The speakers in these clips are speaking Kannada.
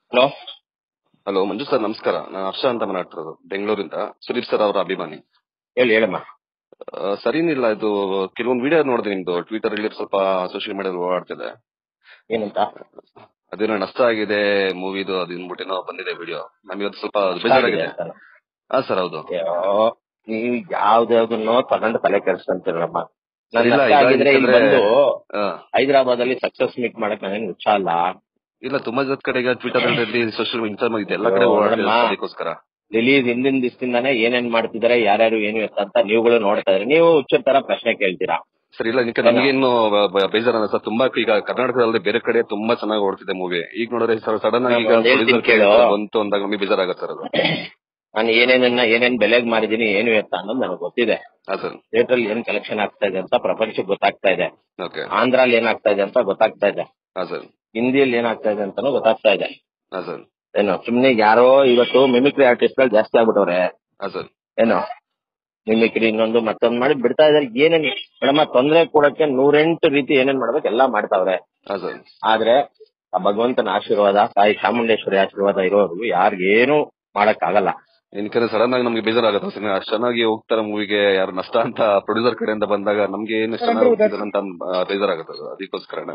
ಹಲೋ ಹಲೋ ಮಂಜು ಸರ್ ನಮಸ್ಕಾರ ನಾನು ಹರ್ಷ ಅಂತ ಮಾತಾಡ್ತಿರೋದು ಬೆಂಗಳೂರಿಂದ ಸುದೀಪ್ ಸರ್ ಅವರ ಅಭಿಮಾನಿ ಹೇಳಿ ಹೇಳಮ್ಮ ಆ, ಸರ್ ಏನಿಲ್ಲ ಇದು ಕೆಲವೊಂದು ವಿಡಿಯೋ ನೋಡಿದೆ ನಿಮ್ದು ಟ್ವಿಟರ್ ಅಲ್ಲಿ ಸ್ವಲ್ಪ ಸೋಷಿಯಲ್ ಮೀಡಿಯಾದಲ್ಲಿ ಓಡಾಡ್ತಿದೆ ಏನಂತ ಅದೇನೋ ನಷ್ಟ ಆಗಿದೆ ಮೂವಿದು ಅದು ಅಂದ್ಬಿಟ್ಟೇನೋ ಬಂದಿದೆ ವಿಡಿಯೋ ನಮಗೆ ಅದು ಸ್ವಲ್ಪ ಬೇಜಾರಾಗಿದೆ ಅಂತಾನೆ. ಹಾ ಸರ್ ಹೌದು ಅಯ್ಯೋ, ನೀವು ಯಾವ್ದಾವ್ದನ್ನೋ ತಗೊಂಡು ತಲೆ ಕೆಡಿಸ್ಕೊಂತೀರಮ್ಮ ಸರ್, ಇಲ್ಲ, ನನ್ ಈಗ ಆಗಿದ್ರೆ ಇಲ್ಲಿ ಯಾಕಂದ್ರೆ- ಬಂದು ಆ, ಹೈದರಾಬಾದ್ ಅಲ್ಲಿ ಸಕ್ಸಸ್ ಮೀಟ್ ಮಾಡಕ್ ನನಗೆ ಉತ್ಸ ಅಲ್ಲ ಇಲ್ಲ ತುಂಬಾ ಜನ ಕಡೆ ಈಗ ಟ್ವಿಟರ್ ಅಲ್ಲಿ ಸೋಷಿಯಲ್ ಇನ್ಸ್ಟಾಗ್ರಾಮ್ ಇದೆ ಎಲ್ಲ ಕಡೆ ಓ, ಓಡಾಡ್ತಿದೆ ನೋಡಮ್ಮ. ಅದಕ್ಕೋಸ್ಕರ ರಿಲೀಸ್ ಹಿಂದಿನ ದಿವಸದಿಂದಾನೇ ಏನೇನ್ ಮಾಡ್ತಿದಾರೆ ಯಾರ್ಯಾರು ಏನು ಎತ್ತ ಅಂತ ನೀವುಗಳು ನೋಡ್ತಾ ಇದ್ರಿ ನೀವು ಹುಚ್ಚ ತರ ಪ್ರಶ್ನೆ ಕೇಳ್ತೀರಾ ಸರ್ ಇಲ್ಲ ನಿಮ್ಗೆ ನಮಗೇನು ಬೇಜಾರ ಸರ್ ತುಂಬಾ ಈಗ ಕರ್ನಾಟಕದಲ್ಲಿ ಬೇರೆ ಕಡೆ ತುಂಬಾ ಚೆನ್ನಾಗಿ ಓಡ್ತಿದೆ ಮೂವಿ ಈಗ ನೋಡಿದ್ರೆ ಸಡನ್ ಆಗಿ ಈಗ ಒಂದ್ ಹೇಳ್ತೀನಿ producer ಕೇಳು. ಬಂತು ಅಂದಾಗ ನಮಗೆ ಬೇಜಾರಾಗತ್ತೆ ಸರ್ ಅದು ನಾನು ಏನೇನನ್ನ ಏನೇನ್ ಬೆಲೆಗ್ ಮಾರಿದೀನಿ ಏನು ಎತ್ತ ಅನ್ನೋದು ನನಗೆ ಗೊತ್ತಿದೆ ಹಾ ಸರ್ ಥಿಯೇಟರ್ ಏನ್ ಕಲೆಕ್ಷನ್ ಆಗ್ತಾ ಇದೆ ಅಂತ ಪ್ರಪಂಚಕ್ಕೆ ಗೊತ್ತಾಗ್ತಾ ಇದೆ ಓಕೆ ಆಂಧ್ರಲ್ಲಿ ಏನಾಗ್ತಾ ಇದೆ ಅಂತ ಗೊತ್ತಾಗ್ತಾ ಇದೆ ಹಾ ಸರ್ ಹಿಂದಿಯಲ್ಲಿ ಏನಾಗ್ತಾ ಇದೆ ಅಂತಾನು ಗೊತ್ತಾಗ್ತಾ ಇದೆ ಹಾ ಸರ್ ಏನು ಸುಮ್ನೆ ಯಾರೋ ಇವತ್ತು ಮಿಮಿಕ್ರಿ ಆರ್ಟಿಸ್ಟ್ ಗಳು ಜಾಸ್ತಿ ಆಗ್ಬಿಟ್ಟವ್ರೆ ಹಾ ಸರ್ ಏನು ಮಿಮಿಕ್ರಿ ಇನ್ನೊಂದು ಮತ್ತೊಂದು ಮಾಡಿ ಬಿಡ್ತಾ ಇದಾರೆ ಏನೇನ್ ಮೇಡಮ್ ತೊಂದ್ರೆ ಕೊಡಕ್ಕೆ ನೂರೆಂಟು ರೀತಿ ಏನೇನ್ ಮಾಡ್ಬೇಕು ಎಲ್ಲಾ ಮಾಡ್ತಾವ್ರೆ ಹಾ ಸರ್ ಆದ್ರೆ ಆ ಭಗವಂತನ ಆಶೀರ್ವಾದ ತಾಯಿ ಚಾಮುಂಡೇಶ್ವರಿ ಆಶೀರ್ವಾದ ಇರೋರು ಯಾರಿಗೇನು ಮಾಡಕ್ ಆಗಲ್ಲ ಏನಕ್ಕೆ ಸಡನ್ ಆಗಿ ನಮ್ಗೆ ಬೇಜಾರಾಗುತ್ತೆ ಸಿನಿಮಾ ಅಷ್ಟು ಚೆನ್ನಾಗಿ ಹೋಗ್ತಾರೆ ಮೂವಿಗೆ ಯಾರು ನಷ್ಟ ಅಂತ ಪ್ರೊಡ್ಯೂಸರ್ ಕಡೆಯಿಂದ ಬಂದಾಗ ನಮ್ಗೆ ಏನು ಚೆನ್ನಾಗಿ ಹೋಗ್ತಿದ್ದಾರೆ ಅಂತ ಆ, ಬೇಜಾರಾಗುತ್ತೆ ಅದು. ಅದಕ್ಕೋಸ್ಕರನೇ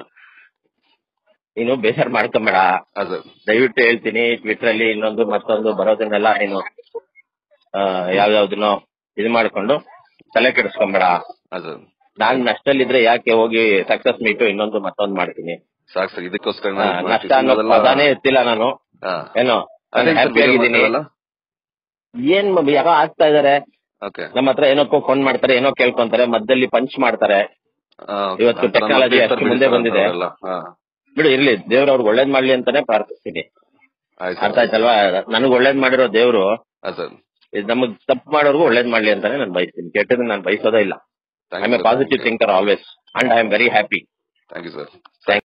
ನೀನು ಬೇಸರ ಮಾಡ್ಕೊಂಬೇಡ ಹಾ ಸರ್ ದಯವಿಟ್ಟು ಹೇಳ್ತೀನಿ ಟ್ವಿಟರ್ ಅಲ್ಲಿ ಇನ್ನೊಂದು ಮತ್ತೊಂದು ಬರೋದನ್ನೆಲ್ಲ ನೀನು ಆ, ಯಾವ್ಯಾವ್ದನ್ನೋ ಇದು ಮಾಡ್ಕೊಂಡು ತಲೆ ಕೆಡಿಸ್ಕೊಂಬೇಡ ಹಾ ಸರ್ ನಾನ್ ನಷ್ಟಲ್ಲಿದ್ರೆ ಯಾಕೆ ಹೋಗಿ ಸಕ್ಸಸ್ ಮೀಟು ಇನ್ನೊಂದು ಮತ್ತೊಂದು ಮಾಡ್ತೀನಿ ಸಾಕು ಸರ್ ಇದಕ್ಕೋಸ್ಕರ ಆ, ನಷ್ಟ ಅನ್ನೋ ಪದಾನೇ ಎತ್ತಿಲ್ಲ ನಾನು ಏನೋ ಹ್ಯಾಪಿ ಆಗಿದ್ದೀನಿ ಏನ್ ಮ- ಯಾರೋ ಆಗ್ತಾ ಇದಾರೆ ಓಕೆ ನಮ್ಮ ಹತ್ರ ಏನಕ್ಕೋ ಫೋನ್ ಮಾಡ್ತಾರೆ ಏನೋ ಕೇಳ್ಕೊಂತಾರೆ ಮಧ್ಯದಲ್ಲಿ ಪಂಚ್ ಮಾಡ್ತಾರೆ ಇವತ್ತು technology ಅಷ್ಟು ಮುಂದೆ ಬಂದಿದೆ. ಬಿಡು ಇರ್ಲಿ ದೇವ್ರ ಅವ್ರಿಗೆ ಒಳ್ಳೇದ್ ಮಾಡ್ಲಿ ಅಂತಾನೆ ಪ್ರಾರ್ಥಿಸ್ತೀನಿ ಅರ್ಥ ಆಯ್ತಲ್ವಾ ನನಗ್ ಒಳ್ಳೇದ್ ಮಾಡಿರೋ ದೇವ್ರು ಹಾ ಸರ್ ಇದ್ ನಮಗ್ ತಪ್ಪು ಮಾಡೋರ್ಗು ಒಳ್ಳೇದ್ ಮಾಡ್ಲಿ ಅಂತಾನೆ ನಾನು ಬಯಸ್ತೀನಿ ಕೆಟ್ಟದನ್ನ ನಾನು ಬಯಸೋದೇ ಇಲ್ಲ I am a positive thinker always and I am very happy thank you sir thank